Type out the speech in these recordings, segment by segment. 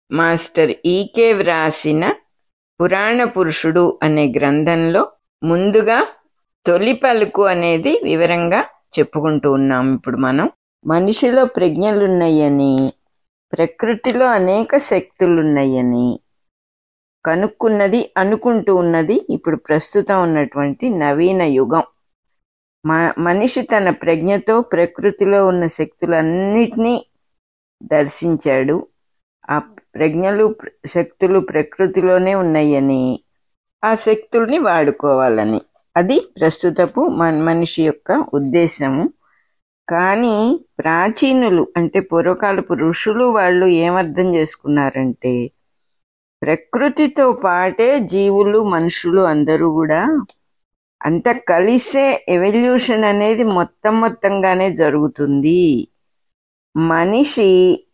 master ఈకే వ్రాసిన పురాణ పురుషుడు అనే గ్రంథంలో ముందుగా తొలి పలుకు అనేది వివరంగా చెప్పుకుంటూ ఉన్నాం ఇప్పుడు మనం మనిషిలో ప్రజ్ఞలున్నాయని ప్రకృతిలో అనేక శక్తులున్నాయని కనుక్కున్నది అనుకుంటూ ఉన్నది ఇప్పుడు ప్రస్తుతం ఉన్నటువంటి నవీన యుగం మ మనిషి తన ప్రజ్ఞతో ప్రకృతిలో ఉన్న శక్తులన్నిటినీ దర్శించాడు ఆ ప్రజ్ఞలు ప్ర- శక్తులు ప్రకృతిలోనే ఉన్నాయని ఆ శక్తుల్ని వాడుకోవాలని అది ప్రస్తుతపు మన మనిషి యొక్క ఉద్దేశము కానీ ప్రాచీనులు అంటే పూర్వకాలపు ఋషులు వాళ్ళు ఏమర్థం చేసుకున్నారంటే ప్రకృతితో పాటే జీవులు మనుషులు అందరూ కూడా అంత కలిసే ఎవల్యూషన్ అనేది మొత్తం మొత్తంగానే జరుగుతుంది మనిషి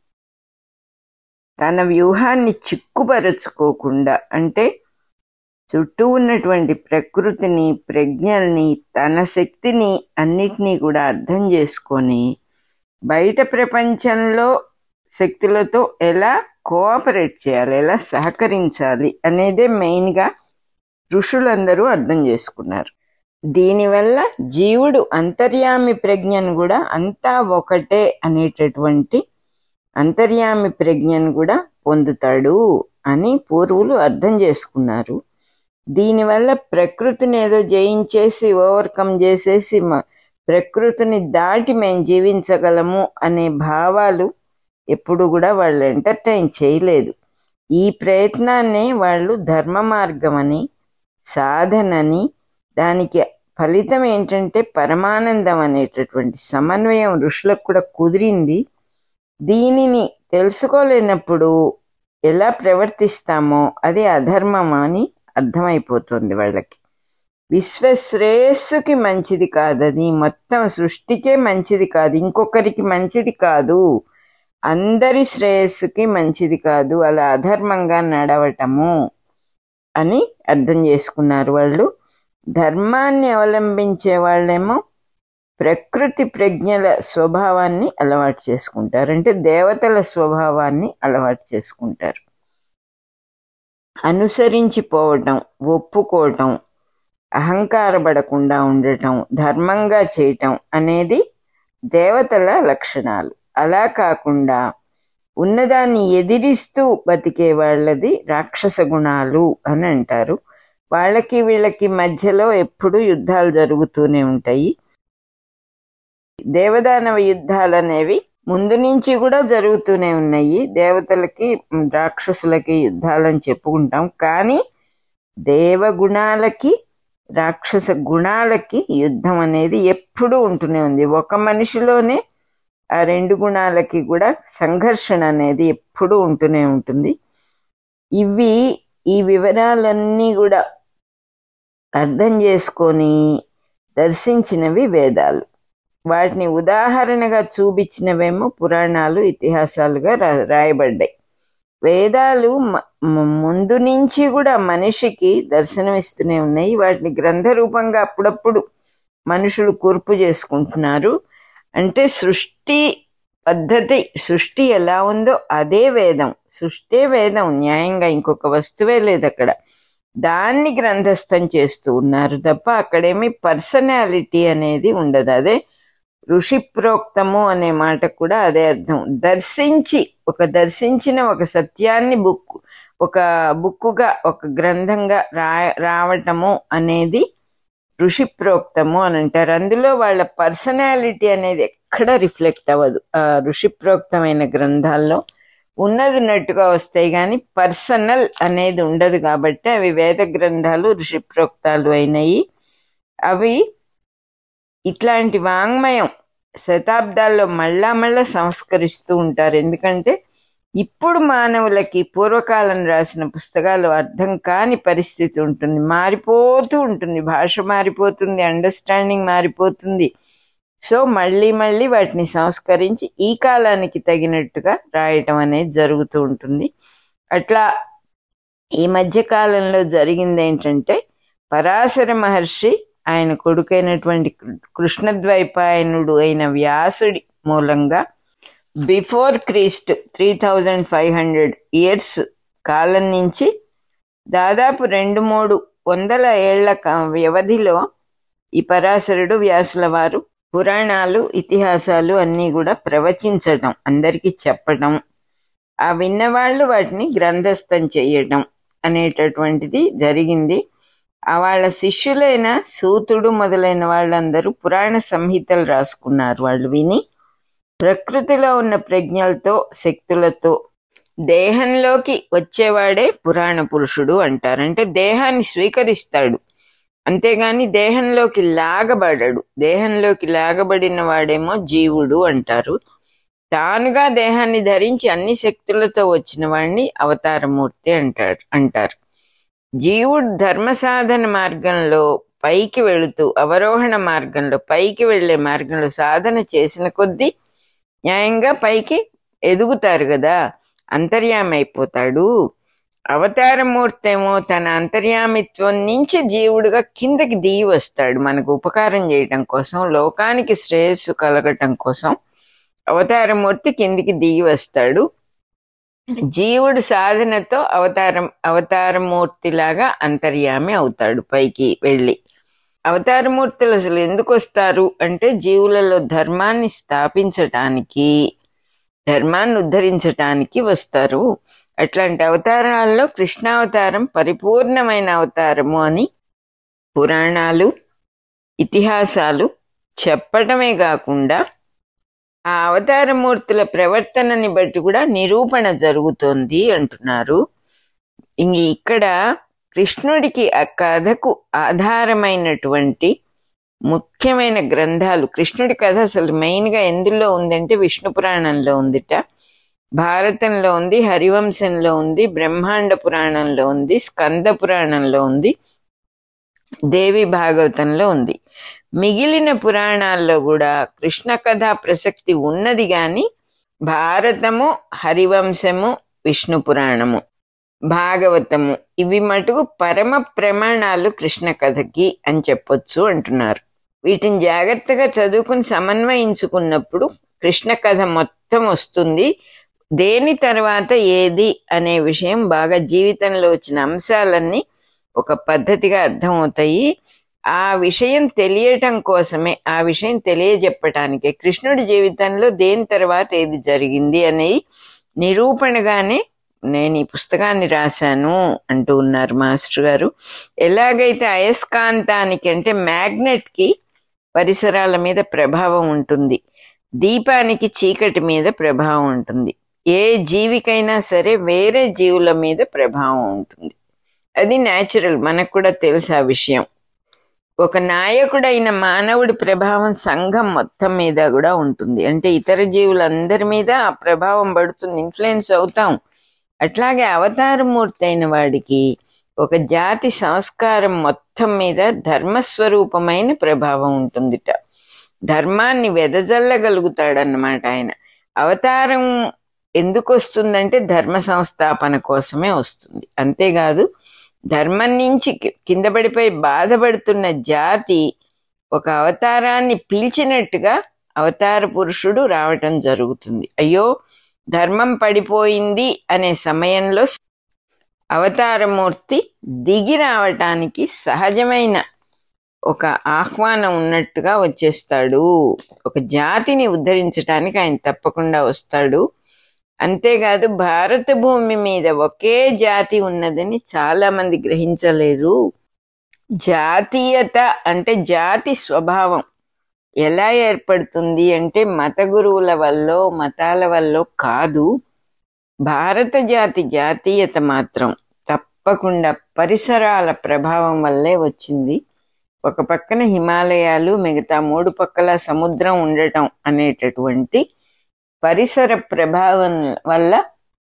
తన వ్యూహాన్ని చిక్కుపరచుకోకుండా అంటే చుట్టూ ఉన్నటువంటి ప్రకృతిని ప్రజ్ఞల్ని తన శక్తిని అన్నిటినీ కూడా అర్థం చేసుకొని బయట ప్రపంచంలో శక్తులతో ఎలా కోఆపరేట్ చేయాలి ఎలా సహకరించాలి అనేదే మెయిన్గా ఋషులందరూ అర్థం చేసుకున్నారు దీనివల్ల జీవుడు అంతర్యామి ప్రజ్ఞను కూడా అంతా ఒకటే అనేటటువంటి అంతర్యామి ప్రజ్ఞను కూడా పొందుతాడు అని పూర్వులు అర్థం చేసుకున్నారు దీనివల్ల ప్రకృతిని ఏదో జయించేసి ఓవర్కమ్ చేసేసి మ- ప్రకృతిని దాటి మేము జీవించగలము అనే భావాలు ఎప్పుడు కూడా వాళ్ళు ఎంటర్టైన్ చేయలేదు ఈ ప్రయత్నాన్ని వాళ్ళు ధర్మ మార్గమని సాధనని దానికి ఫలితం ఏంటంటే పరమానందం అనేటటువంటి సమన్వయం ఋషులకు కూడా కుదిరింది దీనిని తెలుసుకోలేనప్పుడు ఎలా ప్రవర్తిస్తామో అది అధర్మం అని అర్థమైపోతుంది వాళ్ళకి విశ్వశ్రేయస్సుకి మంచిది కాదు అది మొత్తం సృష్టికే మంచిది కాదు ఇంకొకరికి మంచిది కాదు అందరి శ్రేయస్సుకి మంచిది కాదు అలా అధర్మంగా నడవటము అని అర్థం చేసుకున్నారు వాళ్ళు ధర్మాన్ని అవలంబించే వాళ్ళేమో ప్రకృతి ప్రజ్ఞల స్వభావాన్ని అలవాటు చేసుకుంటారు అంటే దేవతల స్వభావాన్ని అలవాటు చేసుకుంటారు అనుసరించిపోవటం ఒప్పుకోవటం అహంకారపడకుండా ఉండటం ధర్మంగా చేయటం అనేది దేవతల లక్షణాలు అలా కాకుండా ఉన్నదాన్ని ఎదిరిస్తూ బతికే వాళ్ళది రాక్షస గుణాలు అని అంటారు వాళ్ళకి వీళ్ళకి మధ్యలో ఎప్పుడు యుద్ధాలు జరుగుతూనే ఉంటాయి దేవదానవ యుద్ధాలు అనేవి ముందు నుంచి కూడా జరుగుతూనే ఉన్నాయి దేవతలకి ఉమ్, రాక్షసులకి యుద్ధాలని చెప్పుకుంటాం కానీ దేవగుణాలకి రాక్షస గుణాలకి యుద్ధం అనేది ఎప్పుడూ ఉంటూనే ఉంది ఒక మనిషిలోనే ఆ రెండు గుణాలకి కూడా సంఘర్షణ అనేది ఎప్పుడూ ఉంటూనే ఉంటుంది ఇవి ఈ వివరాలన్నీ కూడా అర్థం చేసుకొని దర్శించినవి వేదాలు వాటిని ఉదాహరణగా చూపించినవేమో పురాణాలు ఇతిహాసాలుగా రా- రాయబడ్డాయి వేదాలు మ- మ- ముందు నుంచి కూడా మనిషికి దర్శనమిస్తూనే ఉన్నాయి వాటిని గ్రంథ రూపంగా అప్పుడప్పుడు మనుషులు కూర్పు చేసుకుంటున్నారు అంటే సృష్టి పద్ధతి సృష్టి ఎలా ఉందో అదే వేదం సృష్టే వేదం న్యాయంగా ఇంకొక వస్తువే లేదు అక్కడ దాన్ని గ్రంథస్థం చేస్తూ ఉన్నారు తప్ప అక్కడేమి పర్సనాలిటీ అనేది ఉండదు అదే ఋషి ప్రోక్తము అనే మాట కూడా అదే అర్థం దర్శించి ఒక దర్శించిన ఒక సత్యాన్ని బుక్ ఒక బుక్కుగా ఒక గ్రంథంగా రా రావటము అనేది ఋషి ప్రోక్తము అని అంటారు అందులో వాళ్ళ పర్సనాలిటీ అనేది ఎక్కడ రిఫ్లెక్ట్ అవ్వదు ఆ ఋషి ప్రోక్తమైన గ్రంథాల్లో ఉన్నది ఉన్నట్టుగా వస్తాయి కానీ పర్సనల్ అనేది ఉండదు కాబట్టి అవి వేద గ్రంథాలు ఋషి ప్రోక్తాలు అయినాయి అవి ఇట్లాంటి వాంగ్మయం శతాబ్దాల్లో మళ్ళా మళ్ళా సంస్కరిస్తూ ఉంటారు ఎందుకంటే ఇప్పుడు మానవులకి పూర్వకాలం రాసిన పుస్తకాలు అర్థం కాని పరిస్థితి ఉంటుంది మారిపోతూ ఉంటుంది భాష మారిపోతుంది అండర్స్టాండింగ్ మారిపోతుంది సో మళ్ళీ మళ్ళీ వాటిని సంస్కరించి ఈ కాలానికి తగినట్టుగా రాయటం అనేది జరుగుతూ ఉంటుంది అట్లా ఈ మధ్య కాలంలో జరిగింది ఏంటంటే పరాశర మహర్షి ఆయన కొడుకైనటువంటి కృ- కృష్ణద్వైపాయనుడు అయిన వ్యాసుడి మూలంగా before Christ three thousand five hundred years కాలం నుంచి దాదాపు రెండు మూడు వందల ఏళ్ల క- వ్యవధిలో ఈ పరాశరుడు వ్యాసుల వారు పురాణాలు ఇతిహాసాలు అన్నీ కూడా ప్రవచించడం అందరికీ చెప్పడం ఆ విన్నవాళ్ళు వాటిని గ్రంథస్థం చేయడం అనేటటువంటిది జరిగింది ఆ వాళ్ళ శిష్యులైన సూతుడు మొదలైన వాళ్ళందరూ పురాణ సంహితలు రాసుకున్నారు వాళ్ళు విని ప్రకృతిలో ఉన్న ప్రజ్ఞలతో శక్తులతో దేహంలోకి వచ్చేవాడే పురాణ పురుషుడు అంటారు అంటే దేహాన్ని స్వీకరిస్తాడు అంతేగాని దేహంలోకి లాగబడడు దేహంలోకి లాగబడిన వాడేమో జీవుడు అంటారు తానుగా దేహాన్ని ధరించి అన్ని శక్తులతో వచ్చిన వాడిని అవతారమూర్తి అంటారు అంటారు జీవుడు ధర్మ సాధన మార్గంలో పైకి వెళుతూ అవరోహణ మార్గంలో పైకి వెళ్ళే మార్గంలో సాధన చేసిన కొద్దీ న్యాయంగా పైకి ఎదుగుతారు కదా అంతర్యామి అయిపోతాడు అవతారమూర్తి ఏమో తన అంతర్యామిత్వం నుంచి జీవుడుగా కిందకి దిగి వస్తాడు మనకు ఉపకారం చేయటం కోసం లోకానికి శ్రేయస్సు కలగటం కోసం అవతారమూర్తి కిందికి దిగి వస్తాడు జీవుడు సాధనతో అవతారం అవతారమూర్తిలాగా అంతర్యామి అవుతాడు పైకి వెళ్ళి అవతారమూర్తులు అసలు ఎందుకు వస్తారు అంటే జీవులలో ధర్మాన్ని స్థాపించటానికి ధర్మాన్ని ఉద్ధరించటానికి వస్తారు అట్లాంటి అవతారాల్లో కృష్ణావతారం పరిపూర్ణమైన అవతారము అని పురాణాలు ఇతిహాసాలు చెప్పటమే కాకుండా ఆ అవతారమూర్తుల ప్రవర్తనని బట్టి కూడా నిరూపణ జరుగుతోంది అంటున్నారు ఇంక ఇక్కడ కృష్ణుడికి ఆ కథకు ఆధారమైనటువంటి ముఖ్యమైన గ్రంథాలు కృష్ణుడి కథ అసలు మెయిన్గా ఎందులో ఉందంటే విష్ణు పురాణంలో ఉందిట భారతంలో ఉంది హరివంశంలో ఉంది బ్రహ్మాండ పురాణంలో ఉంది స్కంద పురాణంలో ఉంది దేవి భాగవతంలో ఉంది మిగిలిన పురాణాల్లో కూడా కృష్ణ కథా ప్రసక్తి ఉన్నది గాని భారతము హరివంశము విష్ణు పురాణము భాగవతము ఇవి మటుకు పరమ ప్రమాణాలు కృష్ణ కథకి అని చెప్పొచ్చు అంటున్నారు వీటిని జాగ్రత్తగా చదువుకుని సమన్వయించుకున్నప్పుడు కృష్ణ కథ మొత్తం వస్తుంది దేని తర్వాత ఏది అనే విషయం బాగా జీవితంలో వచ్చిన అంశాలన్నీ ఒక పద్ధతిగా అర్థమవుతాయి ఆ విషయం తెలియటం కోసమే ఆ విషయం తెలియజెప్పటానికే కృష్ణుడి జీవితంలో దేని తర్వాత ఏది జరిగింది అనేది నిరూపణగానే నేను ఈ పుస్తకాన్ని రాశాను అంటూ ఉన్నారు మాస్టర్ గారు ఎలాగైతే అయస్కాంతానికి అంటే మ్యాగ్నెట్కి పరిసరాల మీద ప్రభావం ఉంటుంది దీపానికి చీకటి మీద ప్రభావం ఉంటుంది ఏ జీవికైనా సరే వేరే జీవుల మీద ప్రభావం ఉంటుంది అది న్యాచురల్ మనకు కూడా తెలుసు ఆ విషయం ఒక నాయకుడైన మానవుడి ప్రభావం సంఘం మొత్తం మీద కూడా ఉంటుంది అంటే ఇతర జీవులందరి మీద ఆ ప్రభావం పడుతుంది ఇన్ఫ్లుయెన్స్ అవుతాం అట్లాగే అవతారమూర్తి అయిన వాడికి ఒక జాతి సంస్కారం మొత్తం మీద ధర్మస్వరూపమైన ప్రభావం ఉంటుందిట ధర్మాన్ని వెదజల్లగలుగుతాడన్నమాట ఆయన అవతారం ఎందుకు వస్తుందంటే ధర్మ సంస్థాపన కోసమే వస్తుంది అంతేకాదు ధర్మం నుంచి కి- కింద పడిపోయి బాధపడుతున్న జాతి ఒక అవతారాన్ని పీల్చినట్టుగా అవతార పురుషుడు రావటం జరుగుతుంది అయ్యో ధర్మం పడిపోయింది అనే సమయంలో అవతారమూర్తి దిగి రావటానికి సహజమైన ఒక ఆహ్వానం ఉన్నట్టుగా వచ్చేస్తాడు ఒక జాతిని ఉద్ధరించడానికి ఆయన తప్పకుండా వస్తాడు అంతేకాదు భారత భూమి మీద ఒకే జాతి ఉన్నదని చాలా మంది గ్రహించలేరు జాతీయత అంటే జాతి స్వభావం ఎలా ఏర్పడుతుంది అంటే మత గురువుల వల్ల మతాల వల్ల కాదు భారత జాతి జాతీయత మాత్రం తప్పకుండా పరిసరాల ప్రభావం వల్లే వచ్చింది ఒక పక్కన హిమాలయాలు మిగతా మూడు పక్కల సముద్రం ఉండటం అనేటటువంటి పరిసర ప్రభావం వల్ల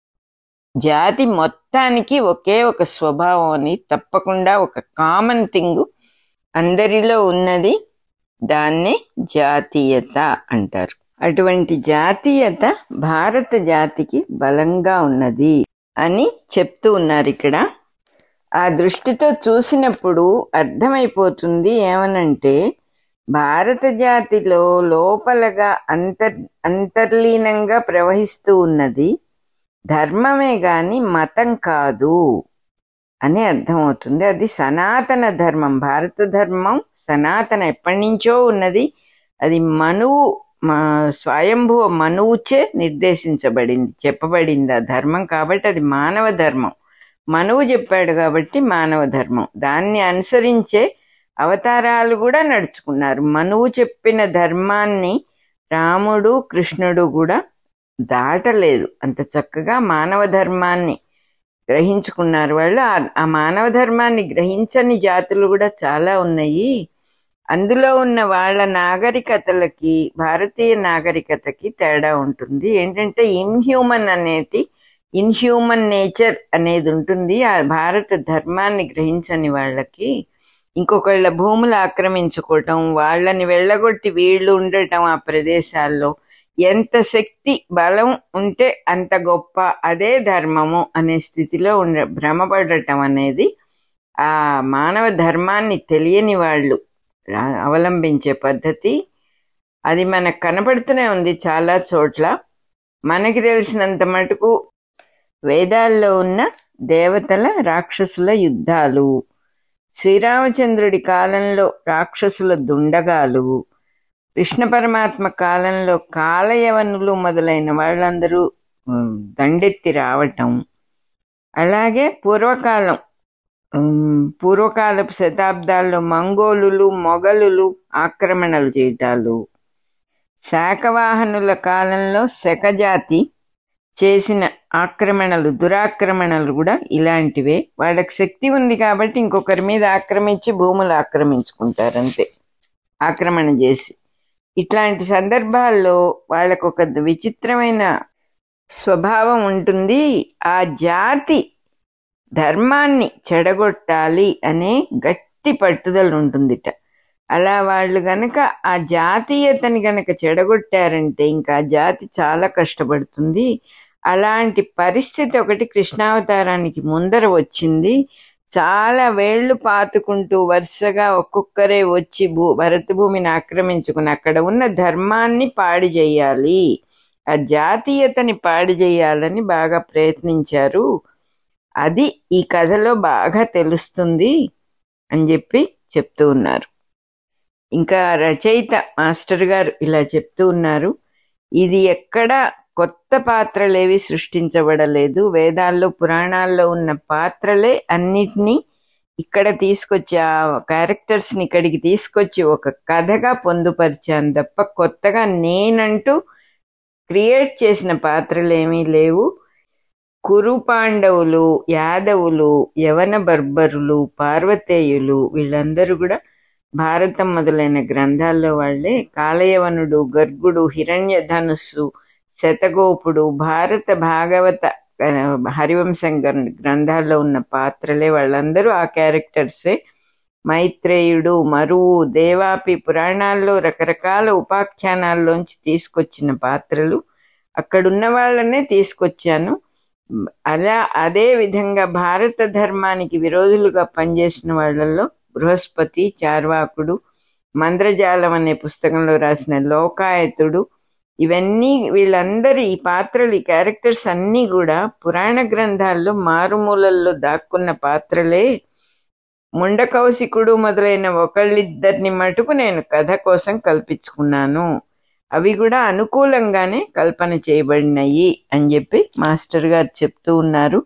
జాతి మొత్తానికి ఒకే ఒక స్వభావం అని తప్పకుండా ఒక కామన్ థింగ్ అందరిలో ఉన్నది దాన్నే జాతీయత అంటారు అటువంటి జాతీయత భారత జాతికి బలంగా ఉన్నది అని చెప్తూ ఉన్నారు ఇక్కడ ఆ దృష్టితో చూసినప్పుడు అర్థమైపోతుంది ఏమనంటే భారత జాతిలో లోపలగా అంతర్ అంతర్లీనంగా ప్రవహిస్తూ ఉన్నది ధర్మమే గాని మతం కాదు అని అర్థమవుతుంది అది సనాతన ధర్మం భారత ధర్మం సనాతన ఎప్పటి నుంచో ఉన్నది అది మనువు మా స్వయంభువ మనువుచే నిర్దేశించబడింది చెప్పబడింది ఆ ధర్మం కాబట్టి అది మానవ ధర్మం మనువు చెప్పాడు కాబట్టి మానవ ధర్మం దాన్ని అనుసరించే అవతారాలు కూడా నడుచుకున్నారు మనువు చెప్పిన ధర్మాన్ని రాముడు కృష్ణుడు కూడా దాటలేదు అంత చక్కగా మానవ ధర్మాన్ని గ్రహించుకున్నారు వాళ్ళు ఆ- ఆ మానవ ధర్మాన్ని గ్రహించని జాతులు కూడా చాలా ఉన్నాయి అందులో ఉన్న వాళ్ళ నాగరికతలకి భారతీయ నాగరికతకి తేడా ఉంటుంది ఏంటంటే ఇన్హ్యూమన్ అనేది ఇన్హ్యూమన్ నేచర్ అనేది ఉంటుంది ఆ భారత ధర్మాన్ని గ్రహించని వాళ్ళకి ఇంకొకళ్ళ భూములు ఆక్రమించుకోవటం వాళ్ళని వెళ్ళగొట్టి వీళ్ళు ఉండటం ఆ ప్రదేశాల్లో ఎంత శక్తి బలం ఉంటే అంత గొప్ప అదే ధర్మము అనే స్థితిలో ఉండ భ్రమపడటం అనేది ఆ మానవ ధర్మాన్ని తెలియని వాళ్ళు ఆ, అవలంబించే పద్ధతి అది మనకు కనపడుతూనే ఉంది చాలా చోట్ల మనకి తెలిసినంత మటుకు వేదాల్లో ఉన్న దేవతల రాక్షసుల యుద్ధాలు శ్రీరామచంద్రుడి కాలంలో రాక్షసుల దుండగాలు కృష్ణ పరమాత్మ కాలంలో కాలయవనులు మొదలైన వాళ్ళందరూ ఉమ్, దండెత్తి రావటం అలాగే పూర్వకాలం ఉమ్, పూర్వకాలపు శతాబ్దాల్లో మంగోలులు మొఘలులు ఆక్రమణలు చేయటాలు శాకవాహనుల కాలంలో శకజాతి చేసిన ఆక్రమణలు దురాక్రమణలు కూడా ఇలాంటివే వాళ్ళకి శక్తి ఉంది కాబట్టి ఇంకొకరి మీద ఆక్రమించి భూములు ఆక్రమించుకుంటారు అంతే ఆక్రమణ చేసి ఇట్లాంటి సందర్భాల్లో వాళ్ళకు ఒక విచిత్రమైన స్వభావం ఉంటుంది ఆ జాతి ధర్మాన్ని చెడగొట్టాలి అనే గట్టి పట్టుదల ఉంటుందిట అలా వాళ్ళు గనక ఆ జాతీయతని గనక చెడగొట్టారంటే ఇంకా ఆ జాతి చాలా కష్టపడుతుంది అలాంటి పరిస్థితి ఒకటి కృష్ణావతారానికి ముందర వచ్చింది చాలా వేళ్లు పాతుకుంటూ వరుసగా ఒక్కొక్కరే వచ్చి భూ భరత భూమిని ఆక్రమించుకుని అక్కడ ఉన్న ధర్మాన్ని పాడు చేయాలి ఆ జాతీయతని పాడు చేయాలని బాగా ప్రయత్నించారు అది ఈ కథలో బాగా తెలుస్తుంది అని చెప్పి చెప్తూ ఉన్నారు ఇంకా రచయిత మాస్టర్ గారు ఇలా చెప్తూ ఉన్నారు ఇది ఎక్కడ కొత్త పాత్రలేవి సృష్టించబడలేదు వేదాల్లో పురాణాల్లో ఉన్న పాత్రలే అన్నిటినీ ఇక్కడ తీసుకొచ్చి ఆ క్యారెక్టర్స్ని ఇక్కడికి తీసుకొచ్చి ఒక కథగా పొందుపరిచాను తప్ప కొత్తగా నేనంటూ క్రియేట్ చేసిన పాత్రలు ఏమీ లేవు కురు పాండవులు యాదవులు యవన బర్బరులు పార్వతేయులు వీళ్ళందరూ కూడా భారతం మొదలైన గ్రంథాల్లో వాళ్ళే కాలయవనుడు గర్గుడు హిరణ్య ధనుస్సు శతగోపుడు భారత భాగవత ఆ, హరివంశం గ్రం- గ్రంథాల్లో ఉన్న పాత్రలే వాళ్ళందరూ ఆ క్యారెక్టర్సే మైత్రేయుడు మరువు దేవాపి పురాణాల్లో రకరకాల ఉపాఖ్యానాల్లోంచి తీసుకొచ్చిన పాత్రలు అక్కడున్న వాళ్ళనే తీసుకొచ్చాను అలా అదే విధంగా భారత ధర్మానికి విరోధులుగా పనిచేసిన వాళ్ళల్లో బృహస్పతి చార్వాకుడు మంద్రజాలం అనే పుస్తకంలో రాసిన లోకాయతుడు ఇవన్నీ వీళ్ళందరి ఈ పాత్రలు ఈ క్యారెక్టర్స్ అన్నీ కూడా పురాణ గ్రంథాల్లో మారుమూలల్లో దాక్కున్న పాత్రలే ముండకౌశికుడు మొదలైన ఒకళ్ళిద్దరిని మటుకు నేను కథ కోసం కల్పించుకున్నాను అవి కూడా అనుకూలంగానే కల్పన చేయబడినాయి అని చెప్పి మాస్టర్ గారు చెప్తూ ఉన్నారు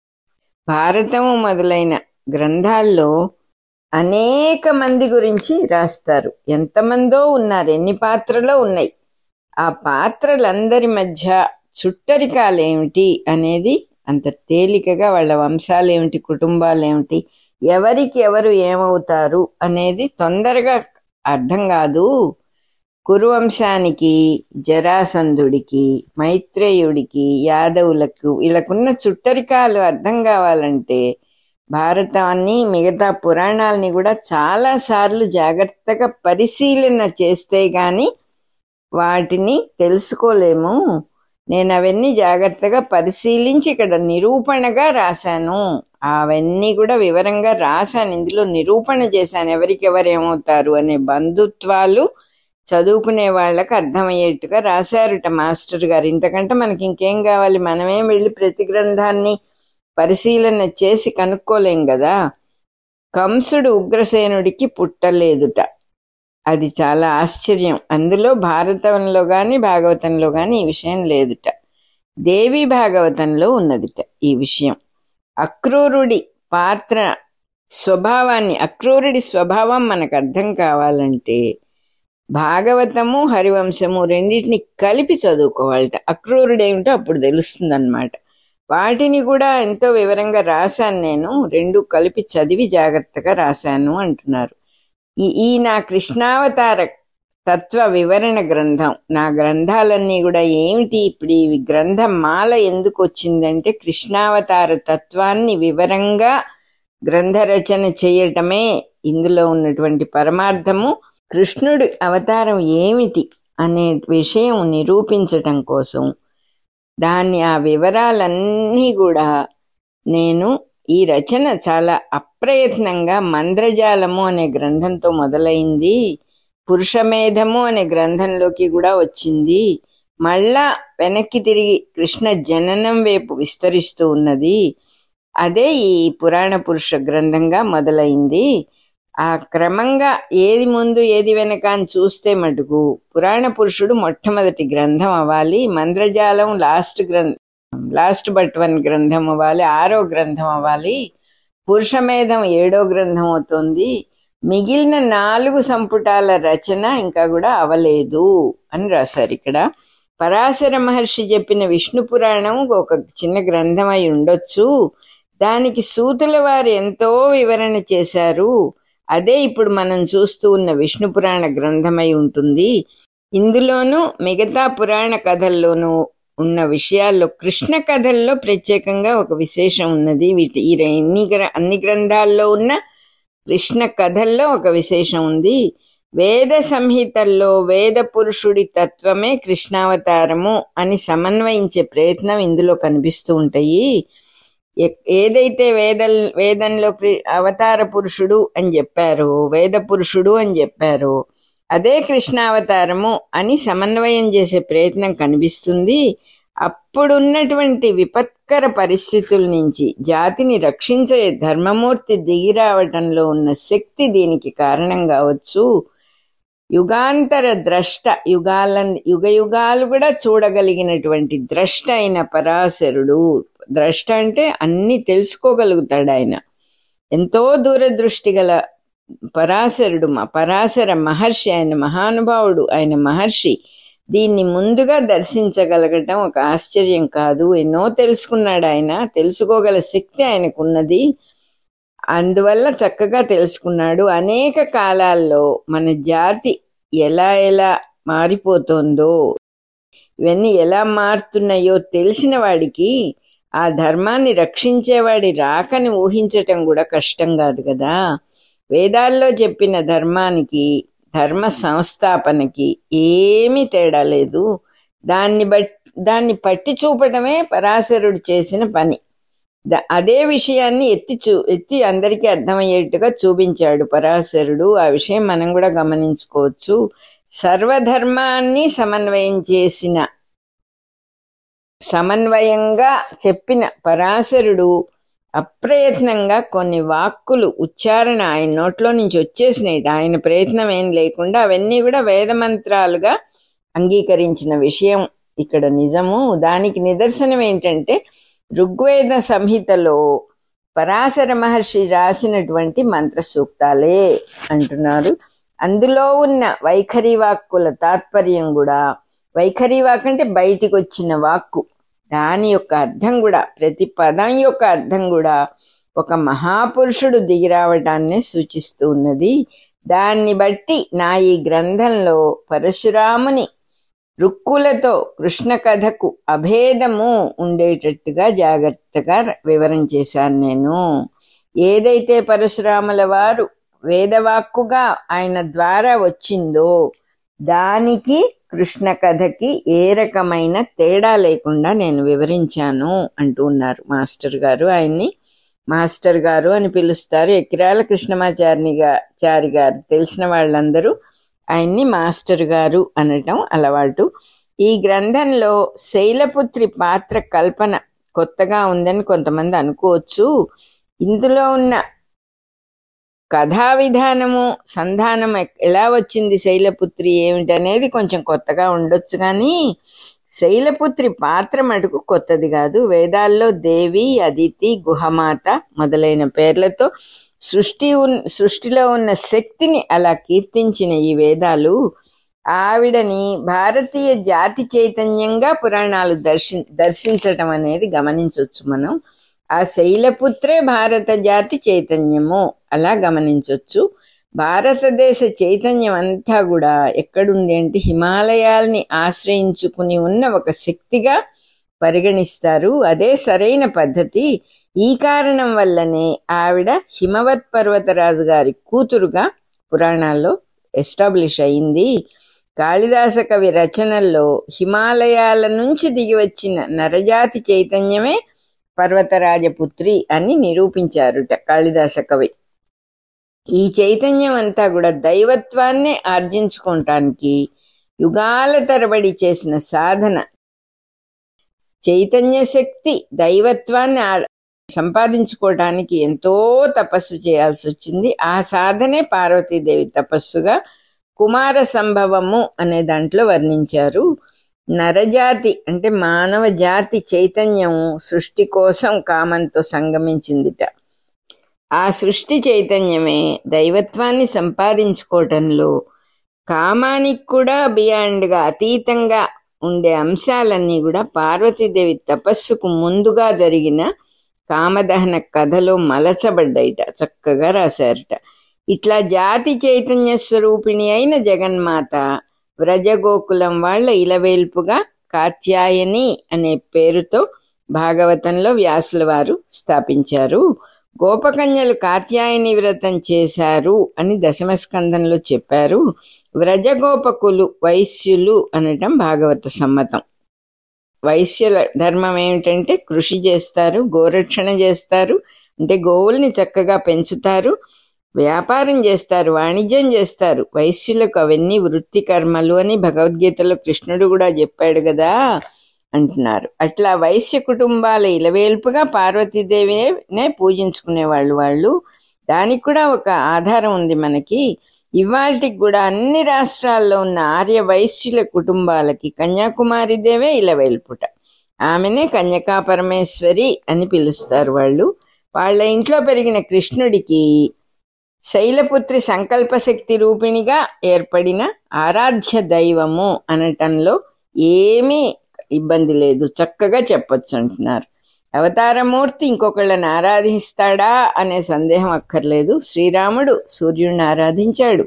భారతము మొదలైన గ్రంథాల్లో అనేక మంది గురించి రాస్తారు ఎంతమందో ఉన్నారు ఎన్ని పాత్రలో ఉన్నాయి ఆ పాత్రలందరి మధ్య చుట్టరికాలు ఏమిటి అనేది అంత తేలికగా వాళ్ళ వంశాలు ఏమిటి కుటుంబాలు ఏమిటి ఎవరికి ఎవరు ఏమవుతారు అనేది తొందరగా అర్థం కాదు కురువంశానికి జరాసంధుడికి మైత్రేయుడికి యాదవులకు వీళ్ళకున్న చుట్టరికాలు అర్థం కావాలంటే భారతాన్ని మిగతా పురాణాలని కూడా చాలా సార్లు జాగ్రత్తగా పరిశీలన చేస్తే గాని వాటిని తెలుసుకోలేము నేను అవన్నీ జాగ్రత్తగా పరిశీలించి ఇక్కడ నిరూపణగా రాశాను అవన్నీ కూడా వివరంగా రాశాను ఇందులో నిరూపణ చేశాను ఎవరికెవరు ఏమవుతారు అనే బంధుత్వాలు చదువుకునే వాళ్ళకి అర్థమయ్యేట్టుగా రాశారుట మాస్టర్ గారు ఇంతకంటే మనకి ఇంకేం కావాలి మనమేం వెళ్ళి ప్రతి గ్రంథాన్ని పరిశీలన చేసి కనుక్కోలేం కదా కంసుడు ఉగ్రసేనుడికి పుట్టలేదుట అది చాలా ఆశ్చర్యం అందులో భారతంలో గాని భాగవతంలో గాని ఈ విషయం లేదుట దేవి భాగవతంలో ఉన్నదిట ఈ విషయం అక్రూరుడి పాత్ర స్వభావాన్ని అక్రూరుడి స్వభావం మనకు అర్థం కావాలంటే భాగవతము హరివంశము రెండింటిని కలిపి చదువుకోవాలట అక్రూరుడు ఏమిటో అప్పుడు తెలుస్తుంది అనమాట వాటిని కూడా ఎంతో వివరంగా రాశాను నేను రెండు కలిపి చదివి జాగ్రత్తగా రాశాను అంటున్నారు ఈ ఈ నా కృష్ణావతార తత్వ వివరణ గ్రంథం నా గ్రంథాలన్నీ కూడా ఏమిటి ఇప్పుడు ఈ గ్రంథం మాల ఎందుకు వచ్చిందంటే కృష్ణావతార తత్వాన్ని వివరంగా గ్రంథ రచన చేయటమే ఇందులో ఉన్నటువంటి పరమార్థము కృష్ణుడి అవతారం ఏమిటి అనే విషయం నిరూపించటం కోసం దాన్ని ఆ వివరాలన్నీ కూడా నేను ఈ రచన చాలా అప్రయత్నంగా మంద్రజాలము అనే గ్రంథంతో మొదలైంది పురుషమేధము అనే గ్రంథంలోకి కూడా వచ్చింది మళ్ళా వెనక్కి తిరిగి కృష్ణ జననం వైపు విస్తరిస్తూ ఉన్నది అదే ఈ పురాణ పురుష గ్రంథంగా మొదలైంది ఆ క్రమంగా ఏది ముందు ఏది వెనక అని చూస్తే మటుకు పురాణ పురుషుడు మొట్టమొదటి గ్రంథం అవ్వాలి మంద్రజాలం లాస్ట్ గ్రంథం లాస్ట్ బట్ వన్ గ్రంథం అవ్వాలి ఆరో గ్రంథం అవ్వాలి పురుషమేధం ఏడో గ్రంథం అవుతుంది మిగిలిన నాలుగు సంపుటాల రచన ఇంకా కూడా అవలేదు అని రాశారు ఇక్కడ పరాశర మహర్షి చెప్పిన విష్ణు పురాణం ఒక చిన్న గ్రంథం అయి ఉండొచ్చు దానికి సూతుల వారు ఎంతో వివరణ చేశారు అదే ఇప్పుడు మనం చూస్తూ ఉన్న విష్ణు పురాణ గ్రంథమై ఉంటుంది ఇందులోనూ మిగతా పురాణ కథల్లోనూ ఉన్న విషయాల్లో కృష్ణ కథల్లో ప్రత్యేకంగా ఒక విశేషం ఉన్నది వీటి ఈ ఎన్ని గ్ర- అన్ని గ్రంథాల్లో ఉన్న కృష్ణ కథల్లో ఒక విశేషం ఉంది వేద సంహితల్లో వేద పురుషుడి తత్వమే కృష్ణావతారము అని సమన్వయించే ప్రయత్నం ఇందులో కనిపిస్తూ ఉంటాయి ఎ- ఏదైతే వేద వేదంలో కృ- అవతార పురుషుడు అని చెప్పారో వేద పురుషుడు అని చెప్పారో అదే కృష్ణావతారము అని సమన్వయం చేసే ప్రయత్నం కనిపిస్తుంది అప్పుడున్నటువంటి విపత్కర పరిస్థితుల నుంచి జాతిని రక్షించే ధర్మమూర్తి దిగిరావటంలో ఉన్న శక్తి దీనికి కారణం కావచ్చు యుగాంతర ద్రష్ట యుగాల యుగ యుగాలు కూడా చూడగలిగినటువంటి ద్రష్ట అయిన పరాశరుడు ద్రష్ట అంటే అన్ని తెలుసుకోగలుగుతాడు ఆయన ఎంతో దూరదృష్టి గల పరాశరుడు మా పరాశర మహర్షి ఆయన మహానుభావుడు ఆయన మహర్షి దీన్ని ముందుగా దర్శించగలగటం ఒక ఆశ్చర్యం కాదు ఎన్నో తెలుసుకున్నాడు ఆయన తెలుసుకోగల శక్తి ఆయనకున్నది అందువల్ల చక్కగా తెలుసుకున్నాడు అనేక కాలాల్లో మన జాతి ఎలా ఎలా మారిపోతుందో ఇవన్నీ ఎలా మారుతున్నాయో తెలిసిన వాడికి ఆ ధర్మాన్ని రక్షించేవాడి రాకని ఊహించటం కూడా కష్టం కాదు కదా వేదాల్లో చెప్పిన ధర్మానికి ధర్మ సంస్థాపనకి ఏమీ తేడా లేదు దాన్ని బట్ దాన్ని పట్టి చూపటమే పరాశరుడు చేసిన పని ద- అదే విషయాన్ని ఎత్తి చూ ఎత్తి అందరికీ అర్థమయ్యేట్టుగా చూపించాడు పరాశరుడు ఆ విషయం మనం కూడా గమనించుకోవచ్చు సర్వధర్మాన్ని సమన్వయం చేసిన సమన్వయంగా చెప్పిన పరాశరుడు అప్రయత్నంగా కొన్ని వాక్కులు ఉచ్చారణ ఆయన నోట్లో నుంచి వచ్చేసినాయి ఆయన ప్రయత్నం ఏం లేకుండా అవన్నీ కూడా వేదమంత్రాలుగా అంగీకరించిన విషయం ఇక్కడ నిజము దానికి నిదర్శనం ఏంటంటే ఋగ్వేద సంహితలో పరాశర మహర్షి రాసినటువంటి మంత్ర సూక్తాలే అంటున్నారు అందులో ఉన్న వైఖరి వాక్కుల తాత్పర్యం కూడా వైఖరి వాక్ అంటే బయటికి వచ్చిన వాక్కు దాని యొక్క అర్థం కూడా ప్రతి పదం యొక్క అర్థం కూడా ఒక మహాపురుషుడు దిగిరావటాన్ని సూచిస్తూ ఉన్నది దాన్ని బట్టి నా ఈ గ్రంథంలో పరశురాముని రుక్కులతో కృష్ణ కథకు అభేదము ఉండేటట్టుగా జాగ్రత్తగా వివరణ చేశాను నేను ఏదైతే పరశురాముల వారు వేదవాక్కుగా ఆయన ద్వారా వచ్చిందో దానికి కృష్ణ కథకి ఏ రకమైన తేడా లేకుండా నేను వివరించాను అంటూ ఉన్నారు మాస్టర్ గారు ఆయన్ని మాస్టర్ గారు అని పిలుస్తారు ఎకిరాల కృష్ణమాచారిని గా- చారి గారు తెలిసిన వాళ్ళందరూ ఆయన్ని మాస్టర్ గారు అనటం అలవాటు ఈ గ్రంథంలో శైలపుత్రి పాత్ర కల్పన కొత్తగా ఉందని కొంతమంది అనుకోవచ్చు ఇందులో ఉన్న కథా విధానము సంధానం ఎక్- ఎలా వచ్చింది శైలపుత్రి ఏమిటనేది కొంచెం కొత్తగా ఉండొచ్చు కానీ శైలపుత్రి పాత్ర మటుకు కొత్తది కాదు వేదాల్లో దేవి అదితి గుహమాత మొదలైన పేర్లతో సృష్టి ఉన్ సృష్టిలో ఉన్న శక్తిని అలా కీర్తించిన ఈ వేదాలు ఆవిడని భారతీయ జాతి చైతన్యంగా పురాణాలు దర్శి దర్శించటం అనేది గమనించవచ్చు మనం ఆ శైలపుత్రే భారత జాతి చైతన్యము అలా గమనించవచ్చు భారతదేశ చైతన్యం అంతా కూడా ఎక్కడుంది అంటే హిమాలయాల్ని ఆశ్రయించుకుని ఉన్న ఒక శక్తిగా పరిగణిస్తారు అదే సరైన పద్ధతి ఈ కారణం వల్లనే ఆవిడ హిమవత్ పర్వతరాజు గారి కూతురుగా పురాణాల్లో ఎస్టాబ్లిష్ అయింది కాళిదాస కవి రచనల్లో హిమాలయాల నుంచి దిగి వచ్చిన నరజాతి చైతన్యమే పర్వతరాజపుత్రి అని నిరూపించారుట కాళిదాస కవి ఈ చైతన్యం అంతా కూడా దైవత్వాన్నే ఆర్జించుకోవటానికి యుగాల తరబడి చేసిన సాధన చైతన్య శక్తి దైవత్వాన్ని ఆ- సంపాదించుకోవటానికి ఎంతో తపస్సు చేయాల్సి వచ్చింది ఆ సాధనే పార్వతీదేవి తపస్సుగా కుమార సంభవము అనే దాంట్లో వర్ణించారు నరజాతి అంటే మానవ జాతి చైతన్యం సృష్టి కోసం కామంతో సంగమించిందిట ఆ సృష్టి చైతన్యమే దైవత్వాన్ని సంపాదించుకోవటంలో కామానికి కూడా బియాండ్గా అతీతంగా ఉండే అంశాలన్నీ కూడా పార్వతీదేవి తపస్సుకు ముందుగా జరిగిన కామదహన కథలో మలచబడ్డాయిట చక్కగా రాశారట ఇట్లా జాతి చైతన్య స్వరూపిణి అయిన జగన్మాత వ్రజగోకులం వాళ్ళ ఇలవేల్పుగా కాత్యాయని అనే పేరుతో భాగవతంలో వ్యాసుల వారు స్థాపించారు గోపకన్యలు కాత్యాయని వ్రతం చేశారు అని దశమస్కందంలో చెప్పారు వ్రజగోపకులు వైశ్యులు అనటం భాగవత సమ్మతం వైశ్యుల ధర్మం ఏమిటంటే కృషి చేస్తారు గోరక్షణ చేస్తారు అంటే గోవుల్ని చక్కగా పెంచుతారు వ్యాపారం చేస్తారు వాణిజ్యం చేస్తారు వైశ్యులకు అవన్నీ వృత్తి కర్మలు అని భగవద్గీతలో కృష్ణుడు కూడా చెప్పాడు కదా అంటున్నారు అట్లా వైశ్య కుటుంబాల ఇలవేల్పుగా పార్వతీదేవినే పూజించుకునేవాళ్ళు వాళ్ళు దానికి కూడా ఒక ఆధారం ఉంది మనకి ఇవాళకి కూడా అన్ని రాష్ట్రాల్లో ఉన్న ఆర్య వైశ్యుల కుటుంబాలకి కన్యాకుమారి దేవే ఇలవేల్పుట ఆమెనే కన్యకా పరమేశ్వరి అని పిలుస్తారు వాళ్ళు వాళ్ళ ఇంట్లో పెరిగిన కృష్ణుడికి శైలపుత్రి సంకల్ప శక్తి రూపిణిగా ఏర్పడిన ఆరాధ్య దైవము అనటంలో ఏమీ ఇబ్బంది లేదు చక్కగా చెప్పొచ్చు అంటున్నారు అవతారమూర్తి ఇంకొకళ్ళని ఆరాధిస్తాడా అనే సందేహం అక్కర్లేదు శ్రీరాముడు సూర్యుడిని ఆరాధించాడు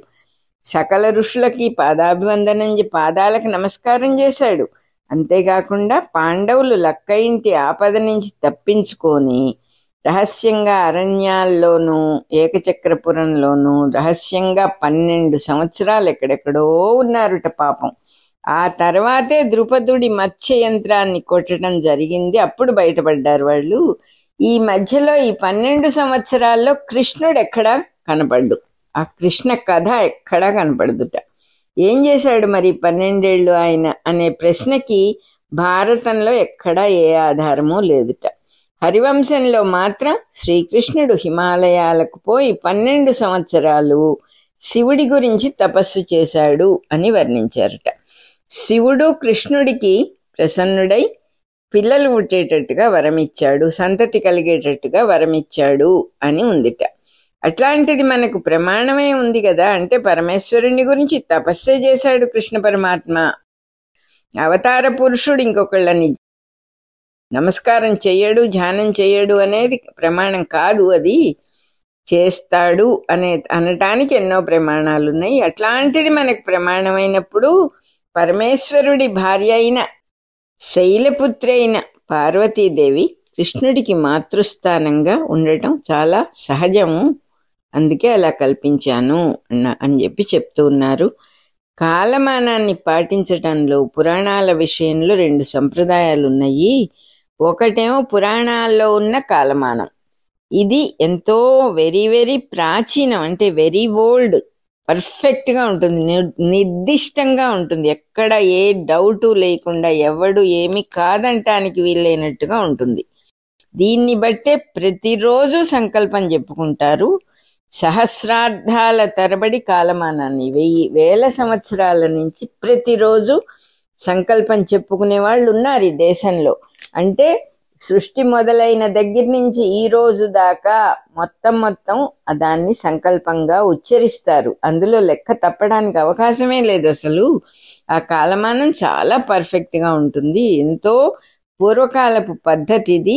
సకల ఋషులకి పాదాభివందనం చే- పాదాలకు నమస్కారం చేశాడు అంతేకాకుండా పాండవులు లక్క ఇంటి ఆపద నుంచి తప్పించుకొని రహస్యంగా అరణ్యాల్లోనూ ఏకచక్రపురంలోనూ రహస్యంగా పన్నెండు సంవత్సరాలు ఎక్కడెక్కడో ఉన్నారుట పాపం ఆ తర్వాతే ద్రుపదుడి మత్స్య యంత్రాన్ని కొట్టడం జరిగింది అప్పుడు బయటపడ్డారు వాళ్ళు ఈ మధ్యలో ఈ పన్నెండు సంవత్సరాల్లో కృష్ణుడు ఎక్కడా కనపడ్డు ఆ కృష్ణ కథ ఎక్కడా కనపడదుట ఏం చేశాడు మరి పన్నెండేళ్ళు ఆయన అనే ప్రశ్నకి భారతంలో ఎక్కడా ఏ ఆధారమూ లేదుట హరివంశంలో మాత్రం శ్రీకృష్ణుడు హిమాలయాలకు పోయి పన్నెండు సంవత్సరాలు శివుడి గురించి తపస్సు చేశాడు అని వర్ణించారట శివుడు కృష్ణుడికి ప్రసన్నుడై పిల్లలు పుట్టేటట్టుగా వరమిచ్చాడు సంతతి కలిగేటట్టుగా వరమిచ్చాడు అని ఉందిట అట్లాంటిది మనకు ప్రమాణమే ఉంది కదా అంటే పరమేశ్వరుని గురించి తపస్సే చేశాడు కృష్ణ పరమాత్మ అవతార పురుషుడు ఇంకొకళ్ళని నమస్కారం చెయ్యడు ధ్యానం చెయ్యడు అనేది ప్రమాణం కాదు అది చేస్తాడు అనే అనటానికి ఎన్నో ప్రమాణాలు ఉన్నాయి అట్లాంటిది మనకు ప్రమాణమైనప్పుడు పరమేశ్వరుడి భార్య అయిన శైలపుత్రి అయిన పార్వతీదేవి కృష్ణుడికి మాతృస్థానంగా ఉండటం చాలా సహజము అందుకే అలా కల్పించాను అన్న అని చెప్పి చెప్తూ ఉన్నారు కాలమానాన్ని పాటించటంలో పురాణాల విషయంలో రెండు సంప్రదాయాలు ఉన్నాయి ఒకటేమో పురాణాల్లో ఉన్న కాలమానం ఇది ఎంతో వెరీ వెరీ ప్రాచీనం అంటే వెరీ ఓల్డ్ పర్ఫెక్ట్ గా ఉంటుంది నిర్- నిర్దిష్టంగా ఉంటుంది ఎక్కడ ఏ డౌటు లేకుండా ఎవడు ఏమి కాదంటానికి వీలైనట్టుగా ఉంటుంది దీన్ని బట్టే ప్రతిరోజు సంకల్పం చెప్పుకుంటారు సహస్రార్థాల తరబడి కాలమానాన్ని వెయ్యి వేల సంవత్సరాల నుంచి ప్రతిరోజు సంకల్పం చెప్పుకునే వాళ్ళు ఉన్నారు ఈ దేశంలో అంటే సృష్టి మొదలైన దగ్గర నుంచి ఈ రోజు దాకా మొత్తం మొత్తం ఆ దాన్ని సంకల్పంగా ఉచ్చరిస్తారు అందులో లెక్క తప్పడానికి అవకాశమే లేదు అసలు ఆ కాలమానం చాలా పర్ఫెక్ట్ గా ఉంటుంది ఎంతో పూర్వకాలపు పద్ధతి ఇది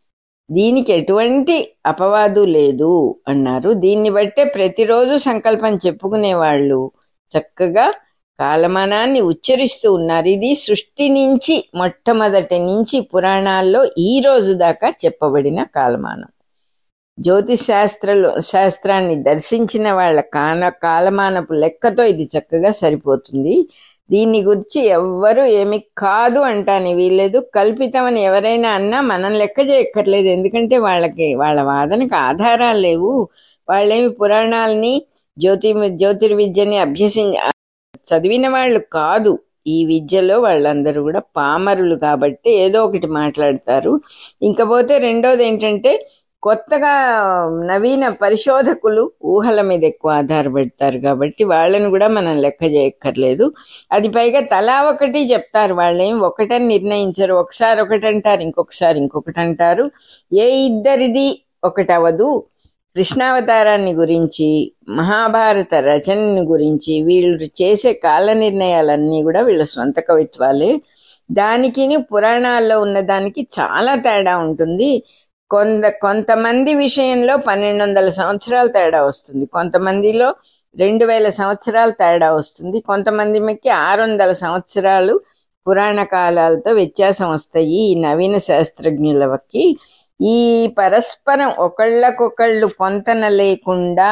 దీనికి ఎటువంటి అపవాదు లేదు అన్నారు దీన్ని బట్టే ప్రతిరోజు సంకల్పం చెప్పుకునే వాళ్ళు చక్కగా కాలమానాన్ని ఉచ్చరిస్తూ ఉన్నారు ఇది సృష్టి నుంచి మొట్టమొదటి నుంచి పురాణాల్లో ఈ రోజు దాకా చెప్పబడిన కాలమానం జ్యోతిష్ శాస్త్రలో శాస్త్రాన్ని దర్శించిన వాళ్ళ కాన కాలమానపు లెక్కతో ఇది చక్కగా సరిపోతుంది దీన్ని గురించి ఎవ్వరు ఏమి కాదు అంటాని వీల్లేదు కల్పితమని ఎవరైనా అన్నా మనం లెక్క చేయక్కర్లేదు ఎందుకంటే వాళ్ళకి వాళ్ళ వాదనకు ఆధారాలు లేవు వాళ్ళేమి పురాణాలని జ్యోతి జ్యోతిర్విద్యని అభ్యసి చదివిన వాళ్ళు కాదు ఈ విద్యలో వాళ్ళందరూ కూడా పామరులు కాబట్టి ఏదో ఒకటి మాట్లాడతారు ఇంకపోతే రెండోది ఏంటంటే కొత్తగా నవీన పరిశోధకులు ఊహల మీద ఎక్కువ ఆధారపడతారు కాబట్టి వాళ్ళని కూడా మనం లెక్క చేయక్కర్లేదు అది పైగా తలా ఒకటి చెప్తారు వాళ్ళేం ఒకటని నిర్ణయించరు ఒకసారి ఒకటి అంటారు ఇంకొకసారి ఇంకొకటి అంటారు ఏ ఇద్దరిది ఒకటి అవదు కృష్ణావతారాన్ని గురించి మహాభారత రచనని గురించి వీళ్ళు చేసే కాల నిర్ణయాలన్నీ కూడా వీళ్ళ సొంత కవిత్వాలే దానికి పురాణాల్లో ఉన్న దానికి చాలా తేడా ఉంటుంది కొంత కొంతమంది విషయంలో పన్నెండు వందల సంవత్సరాల తేడా వస్తుంది కొంతమందిలో రెండు వేల సంవత్సరాల తేడా వస్తుంది కొంతమందికి ఆరు వందల సంవత్సరాలు పురాణ కాలాలతో వ్యత్యాసం వస్తాయి ఈ నవీన శాస్త్రజ్ఞులకి ఈ పరస్పరం ఒకళ్ళకొకళ్ళు పొంతన లేకుండా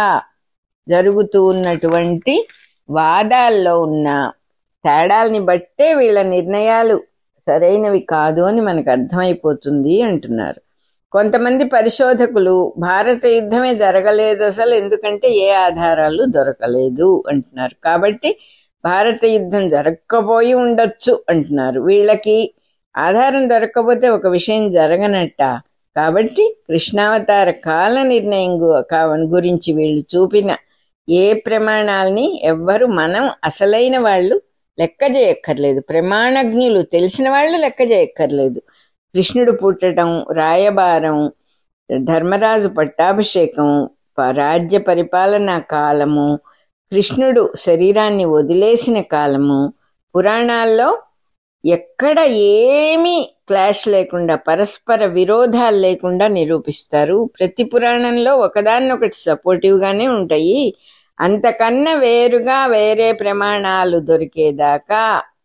జరుగుతూ ఉన్నటువంటి వాదాల్లో ఉన్న తేడాల్ని బట్టే వీళ్ళ నిర్ణయాలు సరైనవి కాదు అని మనకు అర్థమైపోతుంది అంటున్నారు కొంతమంది పరిశోధకులు భారత యుద్ధమే జరగలేదు అసలు ఎందుకంటే ఏ ఆధారాలు దొరకలేదు అంటున్నారు కాబట్టి భారత యుద్ధం జరగకపోయి ఉండొచ్చు అంటున్నారు వీళ్ళకి ఆధారం దొరకకపోతే ఒక విషయం జరగనట్ట కాబట్టి కృష్ణావతార కాల నిర్ణయం గు- కా- గురించి వీళ్ళు చూపిన ఏ ప్రమాణాల్ని ఎవ్వరు మనం అసలైన వాళ్ళు లెక్క చేయక్కర్లేదు ప్రమాణజ్ఞులు తెలిసిన వాళ్ళు లెక్క చేయక్కర్లేదు కృష్ణుడు పుట్టడం రాయబారం ధర్మరాజు పట్టాభిషేకం ప- రాజ్య పరిపాలనా కాలము కృష్ణుడు శరీరాన్ని వదిలేసిన కాలము పురాణాల్లో ఎక్కడ ఏమీ క్లాష్ లేకుండా పరస్పర విరోధాలు లేకుండా నిరూపిస్తారు ప్రతి పురాణంలో ఒకదాన్నొకటి సపోర్టివ్ గానే ఉంటాయి అంతకన్నా వేరుగా వేరే ప్రమాణాలు దొరికేదాకా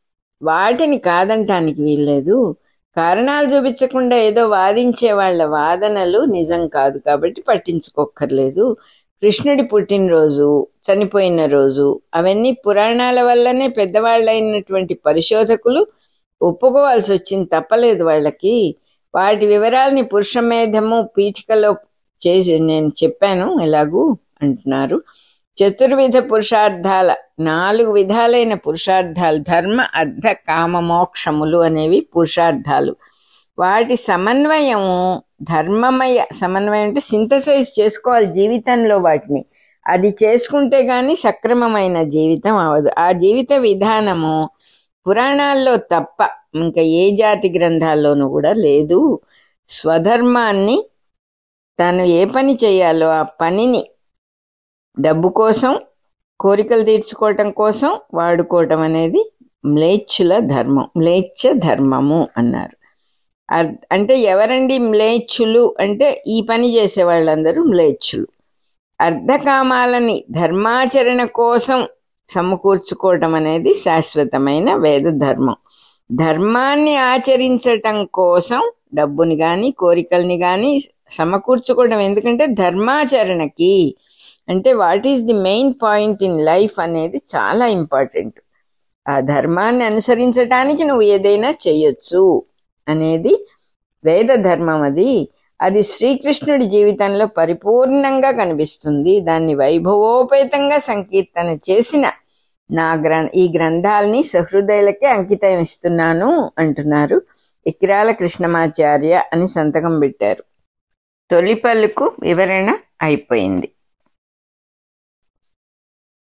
వాటిని కాదంటానికి వీల్లేదు కారణాలు చూపించకుండా ఏదో వాదించే వాళ్ళ వాదనలు నిజం కాదు కాబట్టి పట్టించుకోక్కర్లేదు కృష్ణుడి పుట్టినరోజు చనిపోయిన రోజు అవన్నీ పురాణాల వల్లనే పెద్దవాళ్ళైనటువంటి పరిశోధకులు ఒప్పుకోవాల్సి వచ్చింది తప్పలేదు వాళ్ళకి వాటి వివరాలని పురుషమేధము పీఠికలో చేసి నేను చెప్పాను ఎలాగూ అంటున్నారు చతుర్విధ పురుషార్థాల నాలుగు విధాలైన పురుషార్థాలు ధర్మ అర్థ కామ మోక్షములు అనేవి పురుషార్థాలు వాటి సమన్వయము ధర్మమయ సమన్వయం అంటే సింథసైజ్ చేసుకోవాలి జీవితంలో వాటిని అది చేసుకుంటే గాని సక్రమమైన జీవితం అవదు ఆ జీవిత విధానము పురాణాల్లో తప్ప ఇంకా ఏ జాతి గ్రంథాల్లోనూ కూడా లేదు స్వధర్మాన్ని తను ఏ పని చేయాలో ఆ పనిని డబ్బు కోసం కోరికలు తీర్చుకోవటం కోసం వాడుకోవటం అనేది మ్లేచ్చుల ధర్మం మ్లేచ్ఛ ధర్మము అన్నారు అర్- అంటే ఎవరండి మ్లేచ్చులు అంటే ఈ పని చేసే వాళ్ళందరూ మ్లేచ్చులు అర్ధకామాలని ధర్మాచరణ కోసం సమకూర్చుకోవటం అనేది శాశ్వతమైన వేద ధర్మం ధర్మాన్ని ఆచరించటం కోసం డబ్బుని గాని కోరికల్ని గాని సమకూర్చుకోవడం ఎందుకంటే ధర్మాచరణకి అంటే what is the main point in life అనేది చాలా ఇంపార్టెంట్ ఆ ధర్మాన్ని అనుసరించటానికి నువ్వు ఏదైనా చెయ్యొచ్చు అనేది వేద ధర్మం అది అది శ్రీకృష్ణుడి జీవితంలో పరిపూర్ణంగా కనిపిస్తుంది దాన్ని వైభవోపేతంగా సంకీర్తన చేసిన నా గ్రం ఈ గ్రంథాలని సహృదయులకే అంకితం ఇస్తున్నాను అంటున్నారు ఇక్రాల కృష్ణమాచార్య అని సంతకం పెట్టారు తొలి పలుకు వివరణ అయిపోయింది